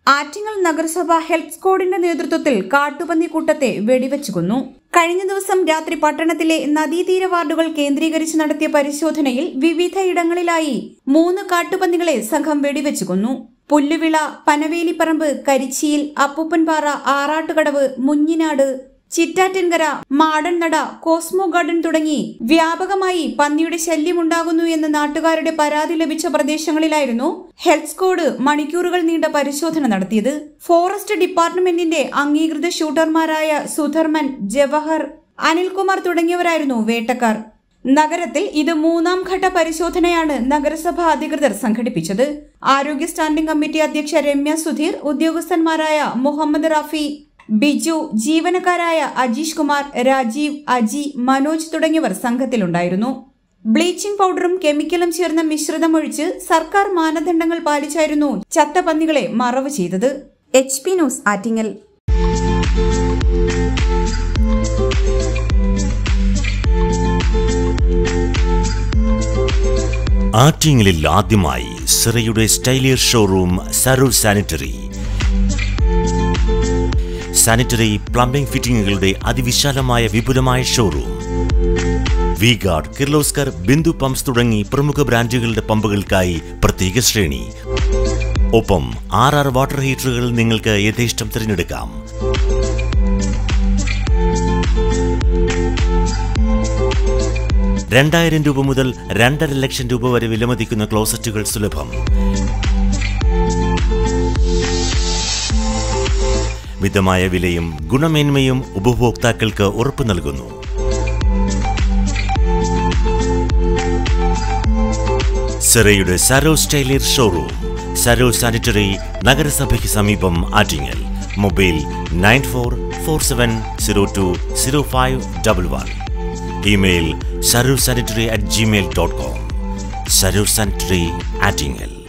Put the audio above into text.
ആറ്റിങ്ങൽ നഗരസഭ ഹെൽത്ത് സ്ക്വാഡിന്റെ നേതൃത്വത്തിൽ കാട്ടുപന്നി കൂട്ടത്തെ വെടിവെച്ചു കൊന്നു കഴിഞ്ഞ ദിവസം രാത്രി പട്ടണത്തിലെ നദീതീര വാർഡുകൾ കേന്ദ്രീകരിച്ച് നടത്തിയ പരിശോധനയിൽ വിവിധയിടങ്ങളിലായി മൂന്ന് കാട്ടുപന്നികളെ സംഘം വെടിവെച്ചു കൊന്നു പുല്ലുവിള പനവേലിപ്പറമ്പ് കരിച്ചിയിൽ അപ്പൂപ്പൻപാറ ആറാട്ടുകടവ് മുഞ്ഞിനാട് ചിറ്റാറ്റൻകര മാടൻനട കോസ്മോ ഗാർഡൻ തുടങ്ങി വ്യാപകമായി പന്നിയുടെ ശല്യമുണ്ടാകുന്നു എന്ന് നാട്ടുകാരുടെ പരാതി ലഭിച്ച പ്രദേശങ്ങളിലായിരുന്നു ഹെൽത്ത് സ്ക്വാഡ് മണിക്കൂറുകൾ നീണ്ട പരിശോധന നടത്തിയത് ഫോറസ്റ്റ് ഡിപ്പാർട്ട്മെന്റിന്റെ അംഗീകൃത ഷൂട്ടർമാരായ സുധർമൻ ജവഹർ അനിൽകുമാർ തുടങ്ങിയവരായിരുന്നു വേട്ടക്കാർ നഗരത്തിൽ ഇത് മൂന്നാം ഘട്ട പരിശോധനയാണ് നഗരസഭ അധികൃതർ സംഘടിപ്പിച്ചത് ആരോഗ്യ സ്റ്റാൻഡിംഗ് കമ്മിറ്റി അധ്യക്ഷ രമ്യ സുധീർ ഉദ്യോഗസ്ഥന്മാരായ മുഹമ്മദ് റാഫി ബിജു ജീവനക്കാരായ അജീഷ് കുമാർ രാജീവ് അജി മനോജ് തുടങ്ങിയവർ സംഘത്തിലുണ്ടായിരുന്നു ബ്ലീച്ചിംഗ് പൗഡറും കെമിക്കലും ചേർന്ന മിശ്രിതമൊഴിച്ച് സർക്കാർ മാനദണ്ഡങ്ങൾ പാലിച്ചായിരുന്നു ചത്തപന്നികളെ മറവ് ചെയ്തത് എച്ച് പി ന്യൂസ് ആറ്റിങ്ങൽ ആറ്റിങ്ങലിൽ ആദ്യമായി സിറയുടെ സ്റ്റൈലിയർ ഷോറൂം സരൂർ സാനിറ്ററി സാനിറ്ററി പ്ലംബിംഗ് ഫിറ്റിംഗുകളുടെ അതിവിശാലമായ വിപുലമായ showroom V Guard Kirloskar Bindu pumps തുടങ്ങി പ്രമുഖ ബ്രാൻഡുകളുടെ പമ്പുകൾക്കായി പ്രത്യേക ശ്രേണി ഒപ്പം ആർ ആർ വാട്ടർ ഹീറ്ററുകൾ നിങ്ങൾക്ക് യഥേഷ്ടം തിരഞ്ഞെടുക്കാം രണ്ടായിരം രൂപ മുതൽ രണ്ടര ലക്ഷം രൂപ വരെ വിലമതിക്കുന്ന ക്ലോസറ്റുകൾ സുലഭം മിതമായ വിലയും ഗുണമേന്മയും ഉപഭോക്താക്കൾക്ക് ഉറപ്പു നൽകുന്നു സിറയുടെ സരോ സ്റ്റൈലിയർ ഷോറൂം സരോ സാനിറ്ററി നഗരസഭയ്ക്ക് സമീപം Attingal mobile nine four four seven zero two zero five double one email Saro sanitary at Gmail dot com Saro sanitary Attingal